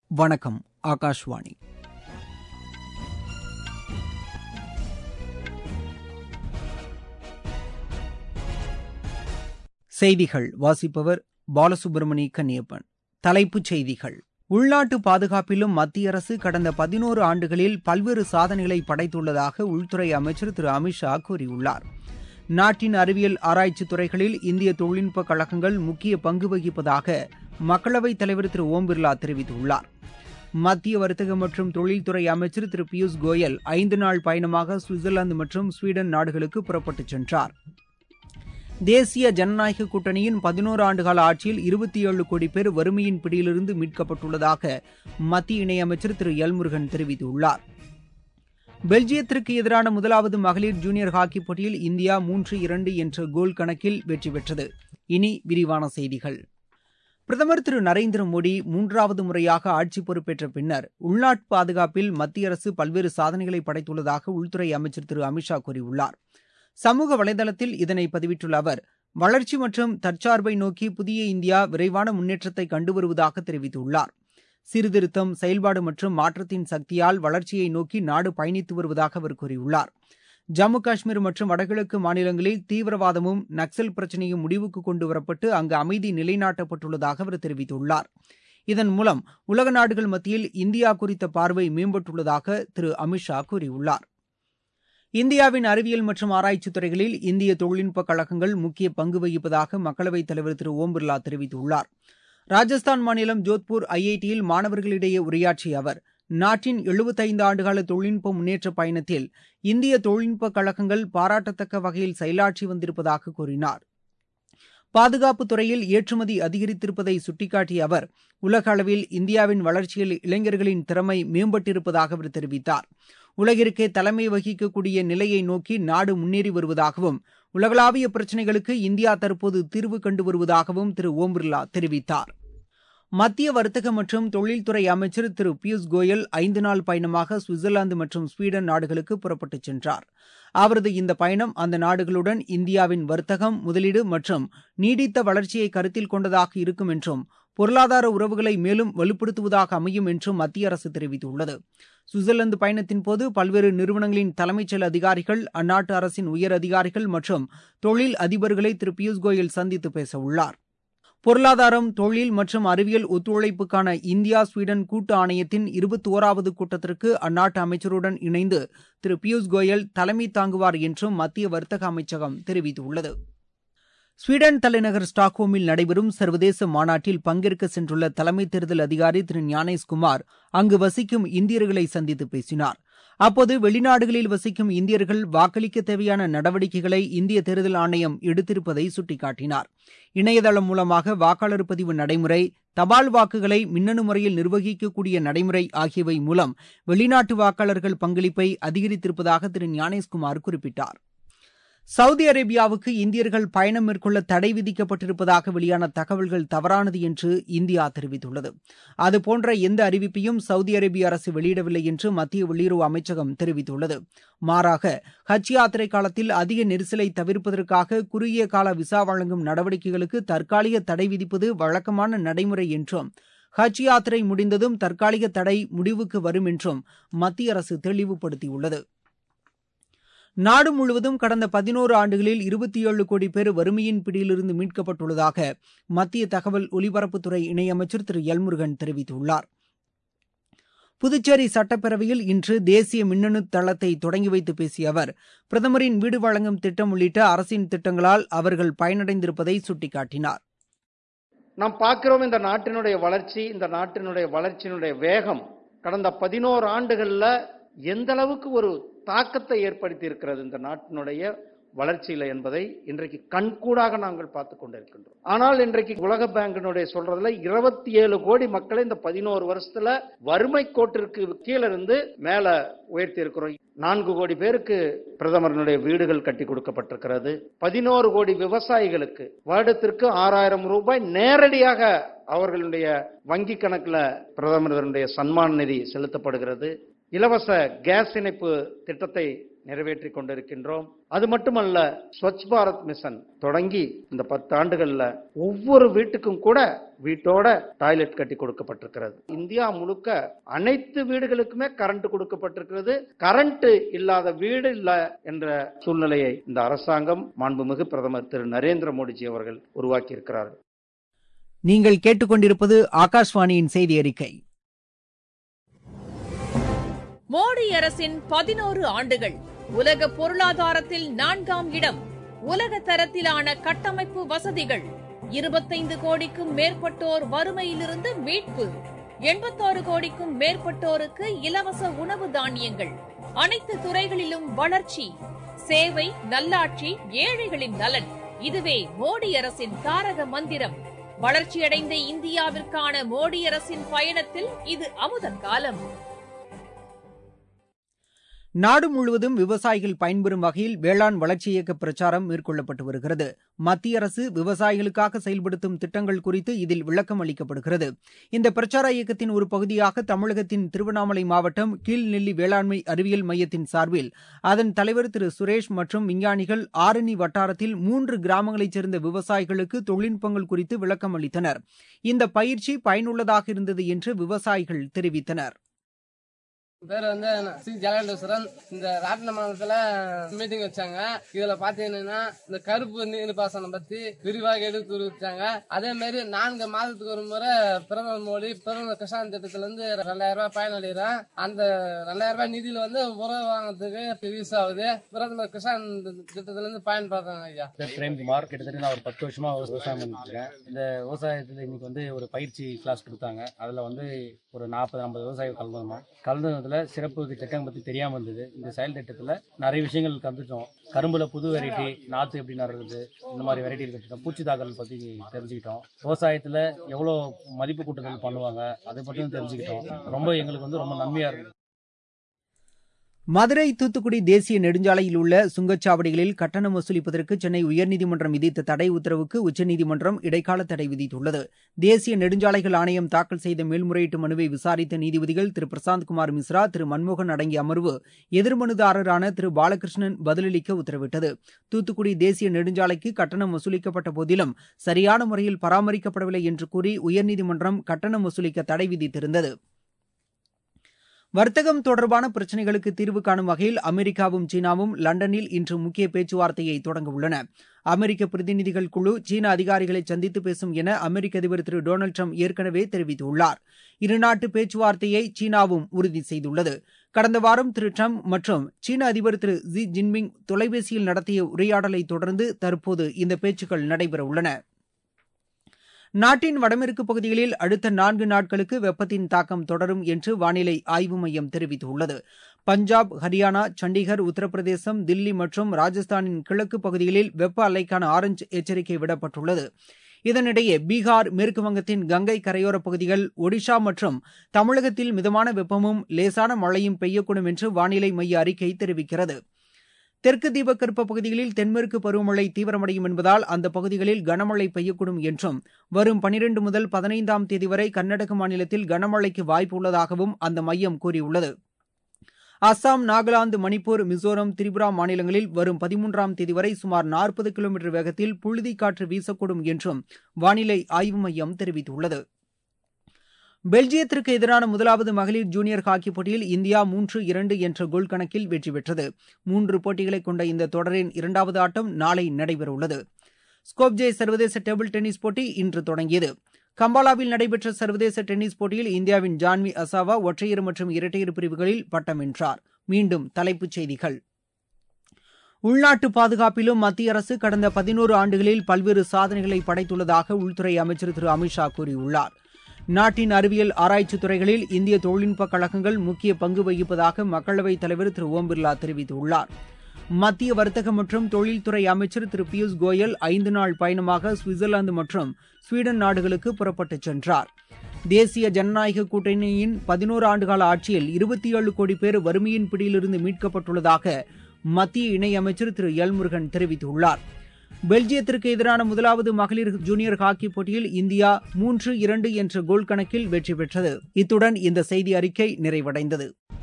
வணக்கம் ஆகாஷ்வாணி செய்திகள் வாசிப்பவர் பாலசுப்ரமணி கன்னியப்பன் தலைப்புச் செய்திகள் உள்நாட்டு பாதுகாப்பிலும் மத்திய அரசு கடந்த பதினோரு ஆண்டுகளில் பல்வேறு சாதனைகளை படைத்துள்ளதாக உள்துறை அமைச்சர் திரு அமித்ஷா கூறியுள்ளார் நாட்டின் அறிவியல் ஆராய்ச்சி துறைகளில் இந்திய தொழில்நுட்ப கழகங்கள் முக்கிய பங்கு வகிப்பதாக மக்களவைத் தலைவர் திரு ஓம் பிர்லா தெரிவித்துள்ளார் மத்திய வர்த்தக மற்றும் தொழில்துறை அமைச்சர் திரு பியூஷ் கோயல் ஐந்து நாள் பயணமாக சுவிட்சர்லாந்து மற்றும் ஸ்வீடன் நாடுகளுக்கு புறப்பட்டுச் சென்றார் தேசிய ஜனநாயக கூட்டணியின் பதினோரு ஆண்டுகால ஆட்சியில் இருபத்தி ஏழு கோடி பேர் வறுமையின் பிடியிலிருந்து மீட்கப்பட்டுள்ளதாக மத்திய இணையமைச்சர் திரு எல்முருகன் தெரிவித்துள்ளார் பெல்ஜியத்திற்கு எதிரான முதலாவது மகளிர் ஜூனியர் ஹாக்கி போட்டியில் இந்தியா மூன்று இரண்டு என்ற கோல் கணக்கில் வெற்றி பெற்றது இனி விரிவான செய்திகள் பிரதமர் திரு நரேந்திர மோடி மூன்றாவது முறையாக ஆட்சி பொறுப்பேற்ற பின்னர் உள்நாட்டு பாதுகாப்பில் மத்திய அரசு பல்வேறு சாதனைகளை படைத்துள்ளதாக உள்துறை அமைச்சர் திரு அமித்ஷா கூறியுள்ளார் சமூக வலைதளத்தில் இதனை பதிவிட்டுள்ள அவர் வளர்ச்சி மற்றும் தற்சார்பை நோக்கி புதிய இந்தியா விரைவான முன்னேற்றத்தை கண்டு வருவதாக தெரிவித்துள்ளார் சீர்திருத்தம் செயல்பாடு மற்றும் மாற்றத்தின் சக்தியால் வளர்ச்சியை நோக்கி நாடு பயணித்து வருவதாக அவர் கூறியுள்ளார் ஜம்மு காஷ்மீர் மற்றும் வடகிழக்கு மாநிலங்களில் தீவிரவாதமும் நக்சல் பிரச்சினையும் முடிவுக்கு கொண்டு வரப்பட்டு அங்கு அமைதி நிலைநாட்டப்பட்டுள்ளதாக அவர் தெரிவித்துள்ளார் இதன் மூலம் உலக நாடுகள் மத்தியில் இந்தியா குறித்த பார்வை மேம்பட்டுள்ளதாக திரு அமித்ஷா கூறியுள்ளார் இந்தியாவின் அறிவியல் மற்றும் ஆராய்ச்சி துறைகளில் இந்திய தொழில்நுட்ப கழகங்கள் முக்கிய பங்கு வகிப்பதாக மக்களவைத் தலைவர் திரு ஓம் பிர்லா தெரிவித்துள்ளார் ராஜஸ்தான் மாநிலம் ஜோத்பூர் ஐஐடியில் மாணவர்களிடையே உரையாற்றிய அவர் நாட்டின் எழுபத்தைந்து ஆண்டுகால தொழில்நுட்ப முன்னேற்ற பயணத்தில் இந்திய தொழில்நுட்ப கழகங்கள் பாராட்டத்தக்க வகையில் செயலாற்றி வந்திருப்பதாக கூறினார் பாதுகாப்பு துறையில் ஏற்றுமதி அதிகரித்திருப்பதை சுட்டிக்காட்டிய அவர் உலக அளவில் இந்தியாவின் வளர்ச்சியில் இளைஞர்களின் திறமை மேம்பட்டிருப்பதாக அவர் தெரிவித்தார் உலகிற்கே தலைமை வகிக்கக்கூடிய நிலையை நோக்கி நாடு முன்னேறி வருவதாகவும் உலகளாவிய பிரச்சினைகளுக்கு இந்தியா தற்போது தீர்வு கண்டு வருவதாகவும் திரு ஓம் பிர்லா தெரிவித்தார் மத்திய வர்த்தக மற்றும் தொழில்துறை அமைச்சர் திரு பியூஷ் கோயல் ஐந்து நாள் பயணமாக சுவிட்சர்லாந்து மற்றும் ஸ்வீடன் நாடுகளுக்கு புறப்பட்டுச் சென்றார் அவரது இந்த பயணம் அந்த நாடுகளுடன் இந்தியாவின் வர்த்தகம் முதலீடு மற்றும் நீடித்த வளர்ச்சியை கருத்தில் கொண்டதாக இருக்கும் என்றும் பொருளாதார உறவுகளை மேலும் வலுப்படுத்துவதாக அமையும் என்றும் மத்திய அரசு தெரிவித்துள்ளது சுவிட்சர்லாந்து பயணத்தின் போது பல்வேறு நிறுவனங்களின் தலைமைச் செயல் அதிகாரிகள் அந்நாட்டு அரசின் உயர் அதிகாரிகள் மற்றும் தொழில் அதிபர்களை திரு பியூஷ் கோயல் சந்தித்து பேச உள்ளார் பொருளாதாரம் தொழில் மற்றும் அறிவியல் ஒத்துழைப்புக்கான இந்தியா ஸ்வீடன் கூட்டு ஆணையத்தின் இருபத்தி ஓராவது கூட்டத்திற்கு அந்நாட்டு அமைச்சருடன் இணைந்து திரு பியூஷ் கோயல் தலைமை தாங்குவார் என்றும் மத்திய வர்த்தக அமைச்சகம் தெரிவித்துள்ளது ஸ்வீடன் தலைநகர் ஸ்டாக்ஹோமில் நடைபெறும் சர்வதேச மாநாட்டில் பங்கேற்க சென்றுள்ள தலைமை தேர்தல் அதிகாரி திரு ஞானேஷ்குமார் அங்கு வசிக்கும் இந்தியர்களை சந்தித்து பேசினார் அப்போது வெளிநாடுகளில் வசிக்கும் இந்தியர்கள் வாக்களிக்க தேவையான நடவடிக்கைகளை இந்திய தேர்தல் ஆணையம் எடுத்திருப்பதை சுட்டிக்காட்டினார் இணையதளம் மூலமாக வாக்காளர் பதிவு நடைமுறை தபால் வாக்குகளை மின்னணு முறையில் நிர்வகிக்கக்கூடிய நடைமுறை ஆகியவை மூலம் வெளிநாட்டு வாக்காளர்கள் பங்களிப்பை அதிகரித்திருப்பதாக திரு ஞானேஷ்குமார் குறிப்பிட்டார் சவுதி அரேபியாவுக்கு இந்தியர்கள் பயணம் மேற்கொள்ள தடை விதிக்கப்பட்டிருப்பதாக வெளியான தகவல்கள் தவறானது என்று இந்தியா தெரிவித்துள்ளது அதுபோன்ற எந்த அறிவிப்பையும் சவுதி அரேபிய அரசு வெளியிடவில்லை என்று மத்திய வெளியுறவு அமைச்சகம் தெரிவித்துள்ளது மாறாக ஹஜ் யாத்திரை காலத்தில் அதிக நெரிசலை தவிர்ப்பதற்காக குறுகிய கால விசா வழங்கும் நடவடிக்கைகளுக்கு தற்காலிக தடை விதிப்பது வழக்கமான நடைமுறை என்றும் ஹஜ் யாத்திரை முடிந்ததும் தற்காலிக தடை முடிவுக்கு வரும் என்றும் மத்திய அரசு தெளிவுபடுத்தியுள்ளது நாடு முழுவதும் கடந்த பதினோரு ஆண்டுகளில் இருபத்தி ஏழு கோடி பேர் வறுமையின் பிடியிலிருந்து மீட்கப்பட்டுள்ளதாக மத்திய தகவல் ஒலிபரப்புத்துறை இணையமைச்சர் திரு எல்முருகன் தெரிவித்துள்ளார் புதுச்சேரி சட்டப்பேரவையில் இன்று தேசிய மின்னணு தளத்தை தொடங்கி வைத்து பேசிய அவர் பிரதமரின் வீடு வழங்கும் திட்டம் உள்ளிட்ட அரசின் திட்டங்களால் அவர்கள் பயனடைந்திருப்பதை சுட்டிக்காட்டினார் நாம் பார்க்கிறோம் இந்த நாட்டினுடைய வளர்ச்சி இந்த நாட்டினுடைய வளர்ச்சியினுடைய வேகம் கடந்த பதினோரு ஆண்டுகள்ல எந்த அளவுக்கு ஒரு தாக்கத்தை ஏற்படுத்தி இருக்கிறது இந்த நாட்டினுடைய வளர்ச்சியில என்பதை இன்றைக்கு கண்கூடாக நாங்கள் பார்த்து கொண்டிருக்கின்றோம் ஆனால் இன்றைக்கு உலக பேங்கினுடைய சொல்றதுல இருபத்தி ஏழு கோடி மக்களை இந்த பதினோரு வருஷத்துல வறுமை கோட்டிற்கு கீழே இருந்து மேல உயர்த்தி இருக்கிறோம் நான்கு கோடி பேருக்கு பிரதமரனுடைய வீடுகள் கட்டி கொடுக்கப்பட்டிருக்கிறது பதினோரு கோடி விவசாயிகளுக்கு வருடத்திற்கு ஆறாயிரம் ரூபாய் நேரடியாக அவர்களுடைய வங்கி கணக்குல பிரதமருடைய சன்மான நிதி செலுத்தப்படுகிறது இலவச கேஸ் இணைப்பு திட்டத்தை நிறைவேற்றி கொண்டிருக்கின்றோம் அது மட்டுமல்ல ஸ்வச் பாரத் மிஷன் தொடங்கி இந்த பத்து ஆண்டுகள்ல ஒவ்வொரு வீட்டுக்கும் கூட வீட்டோட டாய்லெட் கட்டி கொடுக்கப்பட்டிருக்கிறது இந்தியா முழுக்க அனைத்து வீடுகளுக்குமே கரண்ட் கொடுக்கப்பட்டிருக்கிறது கரண்ட் இல்லாத வீடு இல்ல என்ற சூழ்நிலையை இந்த அரசாங்கம் மாண்புமிகு பிரதமர் திரு நரேந்திர மோடிஜி அவர்கள் உருவாக்கி இருக்கிறார்கள் நீங்கள் கேட்டுக்கொண்டிருப்பது ஆகாஷ்வாணியின் செய்தி அறிக்கை மோடி அரசின் பதினோரு ஆண்டுகள் உலக பொருளாதாரத்தில் நான்காம் இடம் உலக தரத்திலான கட்டமைப்பு வசதிகள் இருபத்தைந்து கோடிக்கும் மேற்பட்டோர் வறுமையிலிருந்து மீட்பு எண்பத்தாறு கோடிக்கும் மேற்பட்டோருக்கு இலவச உணவு தானியங்கள் அனைத்து துறைகளிலும் வளர்ச்சி சேவை நல்லாட்சி ஏழைகளின் நலன் இதுவே மோடி அரசின் தாரக மந்திரம் வளர்ச்சியடைந்த இந்தியாவிற்கான மோடி அரசின் பயணத்தில் இது அமுத காலம் நாடு முழுவதும் விவசாயிகள் பயன்பெறும் வகையில் வேளாண் வளர்ச்சி இயக்க பிரச்சாரம் மேற்கொள்ளப்பட்டு வருகிறது மத்திய அரசு விவசாயிகளுக்காக செயல்படுத்தும் திட்டங்கள் குறித்து இதில் விளக்கம் அளிக்கப்படுகிறது இந்த பிரச்சார இயக்கத்தின் ஒரு பகுதியாக தமிழகத்தின் திருவண்ணாமலை மாவட்டம் கீழ்நெல்லி வேளாண்மை அறிவியல் மையத்தின் சார்பில் அதன் தலைவர் திரு சுரேஷ் மற்றும் விஞ்ஞானிகள் ஆரணி வட்டாரத்தில் மூன்று கிராமங்களைச் சேர்ந்த விவசாயிகளுக்கு தொழில்நுட்பங்கள் குறித்து விளக்கம் அளித்தனர் இந்த பயிற்சி பயனுள்ளதாக இருந்தது என்று விவசாயிகள் தெரிவித்தனர் பேர் வந்து சி ஜெகண்டேஸ்வரன் இந்த ராட்டின மாநிலத்துல மீட்டிங் வச்சாங்க இதுல பாத்தீங்கன்னா இந்த கருப்பு நீர் பாசனம் பத்தி விரிவாக எடுத்து வச்சாங்க அதே மாதிரி நான்கு மாதத்துக்கு ஒரு முறை பிரதமர் மோடி பிரதமர் கிஷான் திட்டத்துல இருந்து ரெண்டாயிரம் ரூபாய் பயனடைகிறேன் அந்த ரெண்டாயிரம் ரூபாய் நிதியில வந்து உரம் வாங்குறதுக்கு யூஸ் ஆகுது பிரதமர் கிஷான் திட்டத்துல இருந்து பயன்படுறாங்க ஐயா பேர் பிரேம்குமார் கிட்டத்தட்ட நான் ஒரு பத்து வருஷமா விவசாயம் பண்ணிட்டு இருக்கேன் இந்த விவசாயத்தில் இன்னைக்கு வந்து ஒரு பயிற்சி கிளாஸ் கொடுத்தாங்க அதில் வந்து ஒரு நாற்பது ஐம்பது விவசாயிகள் கலந்துருந்தோம் கலந்துனதுல சிறப்பு திட்டம் பற்றி தெரியாமல் இருந்தது இந்த செயல் திட்டத்தில் நிறைய விஷயங்கள் கற்றுட்டோம் கரும்புல புது வெரைட்டி நாற்று எப்படி நடுறது இந்த மாதிரி வெரைட்டி கற்றுட்டோம் பூச்சி தாக்கல் பற்றி தெரிஞ்சுக்கிட்டோம் விவசாயத்தில் எவ்வளோ மதிப்பு கூட்டுதல் பண்ணுவாங்க அதை பற்றியும் தெரிஞ்சுக்கிட்டோம் ரொம்ப எங்களுக்கு வந்து ரொம்ப நன்மையாக இருந்தது மதுரை தூத்துக்குடி தேசிய நெடுஞ்சாலையில் உள்ள சுங்கச்சாவடிகளில் கட்டணம் வசூலிப்பதற்கு சென்னை உயர்நீதிமன்றம் விதித்த தடை உத்தரவுக்கு உச்சநீதிமன்றம் இடைக்கால தடை விதித்துள்ளது தேசிய நெடுஞ்சாலைகள் ஆணையம் தாக்கல் செய்த மேல்முறையீட்டு மனுவை விசாரித்த நீதிபதிகள் திரு பிரசாந்த்குமார் மிஸ்ரா திரு மன்மோகன் அடங்கிய அமர்வு எதிர்மனுதாரரான திரு பாலகிருஷ்ணன் பதிலளிக்க உத்தரவிட்டது தூத்துக்குடி தேசிய நெடுஞ்சாலைக்கு கட்டணம் வசூலிக்கப்பட்ட போதிலும் சரியான முறையில் பராமரிக்கப்படவில்லை என்று கூறி உயர்நீதிமன்றம் கட்டணம் வசூலிக்க தடை விதித்திருந்தது வர்த்தகம் தொடர்பான பிரச்சினைகளுக்கு தீர்வு காணும் வகையில் அமெரிக்காவும் சீனாவும் லண்டனில் இன்று முக்கிய பேச்சுவார்த்தையை தொடங்க உள்ளன அமெரிக்க பிரதிநிதிகள் குழு சீன அதிகாரிகளை சந்தித்து பேசும் என அமெரிக்க அதிபர் திரு டொனால்டு ட்ரம்ப் ஏற்கனவே தெரிவித்துள்ளார் இருநாட்டு பேச்சுவார்த்தையை சீனாவும் உறுதி செய்துள்ளது கடந்த வாரம் திரு ட்ரம்ப் மற்றும் சீன அதிபர் திரு ஜி ஜின்பிங் தொலைபேசியில் நடத்திய உரையாடலை தொடர்ந்து தற்போது இந்த பேச்சுக்கள் நடைபெறவுள்ளன நாட்டின் வடமேற்கு பகுதிகளில் அடுத்த நான்கு நாட்களுக்கு வெப்பத்தின் தாக்கம் தொடரும் என்று வானிலை ஆய்வு மையம் தெரிவித்துள்ளது பஞ்சாப் ஹரியானா சண்டிகர் உத்தரப்பிரதேசம் தில்லி மற்றும் ராஜஸ்தானின் கிழக்கு பகுதிகளில் வெப்ப அலைக்கான ஆரஞ்சு எச்சரிக்கை விடப்பட்டுள்ளது இதனிடையே பீகார் மேற்கு வங்கத்தின் கங்கை கரையோரப் பகுதிகள் ஒடிஷா மற்றும் தமிழகத்தில் மிதமான வெப்பமும் லேசான மழையும் பெய்யக்கூடும் என்று வானிலை மைய அறிக்கை தெரிவிக்கிறது தெற்கு தீபக்கற்ப பகுதிகளில் தென்மேற்கு பருவமழை தீவிரமடையும் என்பதால் அந்த பகுதிகளில் கனமழை பெய்யக்கூடும் என்றும் வரும் பனிரெண்டு முதல் பதினைந்தாம் தேதி வரை கர்நாடக மாநிலத்தில் கனமழைக்கு வாய்ப்பு உள்ளதாகவும் அந்த மையம் கூறியுள்ளது அஸ்ஸாம் நாகாலாந்து மணிப்பூர் மிசோரம் திரிபுரா மாநிலங்களில் வரும் பதிமூன்றாம் தேதி வரை சுமார் நாற்பது கிலோமீட்டர் வேகத்தில் புழுதி காற்று வீசக்கூடும் என்றும் வானிலை ஆய்வு மையம் தெரிவித்துள்ளது பெல்ஜியத்திற்கு எதிரான முதலாவது மகளிர் ஜூனியர் ஹாக்கி போட்டியில் இந்தியா மூன்று இரண்டு என்ற கோல் கணக்கில் வெற்றி பெற்றது மூன்று போட்டிகளை கொண்ட இந்த தொடரின் இரண்டாவது ஆட்டம் நாளை நடைபெறவுள்ளது ஸ்கோப்ஜே சர்வதேச டேபிள் டென்னிஸ் போட்டி இன்று தொடங்கியது கம்பாலாவில் நடைபெற்ற சர்வதேச டென்னிஸ் போட்டியில் இந்தியாவின் ஜான்வி அசாவா ஒற்றையர் மற்றும் இரட்டையர் பிரிவுகளில் பட்டம் வென்றார் மீண்டும் தலைப்புச் செய்திகள் உள்நாட்டு பாதுகாப்பிலும் மத்திய அரசு கடந்த பதினோரு ஆண்டுகளில் பல்வேறு சாதனைகளை படைத்துள்ளதாக உள்துறை அமைச்சர் திரு அமித்ஷா கூறியுள்ளார் நாட்டின் அறிவியல் ஆராய்ச்சி துறைகளில் இந்திய தொழில்நுட்ப கழகங்கள் முக்கிய பங்கு வகிப்பதாக மக்களவைத் தலைவர் திரு ஓம் பிர்லா தெரிவித்துள்ளார் மத்திய வர்த்தக மற்றும் தொழில்துறை அமைச்சர் திரு பியூஷ் கோயல் ஐந்து நாள் பயணமாக சுவிட்சர்லாந்து மற்றும் ஸ்வீடன் நாடுகளுக்கு புறப்பட்டுச் சென்றார் தேசிய ஜனநாயக கூட்டணியின் பதினோரு ஆண்டுகால ஆட்சியில் இருபத்தி ஏழு கோடி பேர் வறுமையின் பிடியிலிருந்து மீட்கப்பட்டுள்ளதாக மத்திய இணையமைச்சர் திரு எல் முருகன் தெரிவித்துள்ளார் பெல்ஜியத்திற்கு எதிரான முதலாவது மகளிர் ஜூனியர் ஹாக்கி போட்டியில் இந்தியா மூன்று இரண்டு என்ற கோல் கணக்கில் வெற்றி பெற்றது இத்துடன் இந்த செய்தி அறிக்கை நிறைவடைந்தது